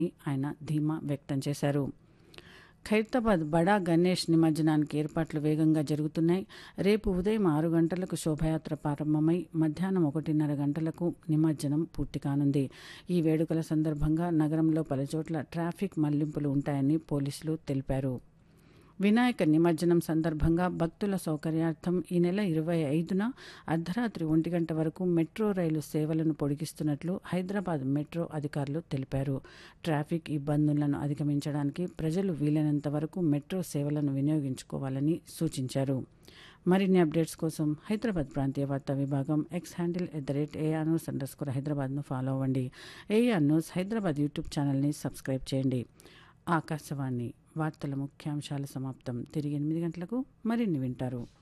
ఆయన ధీమా వ్యక్తం చేశారు ఖైరతాబాద్ బడా గణేష్ నిమజ్జనానికి ఏర్పాట్లు వేగంగా జరుగుతున్నాయి రేపు ఉదయం ఆరు గంటలకు శోభయాత్ర ప్రారంభమై మధ్యాహ్నం ఒకటిన్నర గంటలకు నిమజ్జనం పూర్తి కానుంది ఈ వేడుకల సందర్భంగా నగరంలో పలుచోట్ల ట్రాఫిక్ మళ్లింపులు ఉంటాయని పోలీసులు తెలిపారు వినాయక నిమజ్జనం సందర్భంగా భక్తుల సౌకర్యార్థం ఈ నెల ఇరవై ఐదున అర్ధరాత్రి ఒంటి గంట వరకు మెట్రో రైలు సేవలను పొడిగిస్తున్నట్లు హైదరాబాద్ మెట్రో అధికారులు తెలిపారు ట్రాఫిక్ ఇబ్బందులను అధిగమించడానికి ప్రజలు వీలైనంత వరకు మెట్రో సేవలను వినియోగించుకోవాలని సూచించారు మరిన్ని అప్డేట్స్ కోసం హైదరాబాద్ ప్రాంతీయ వార్తా విభాగం X handle at the rate AIR news underscore హైదరాబాద్ను ఫాలో అవ్వండి ఏఆర్ న్యూస్ హైదరాబాద్ యూట్యూబ్ ఛానల్ని సబ్స్క్రైబ్ చేయండి ఆకాశవాణి వార్తల ముఖ్యాంశాల సమాప్తం తిరిగి ఎనిమిది గంటలకు మరిన్ని వింటారు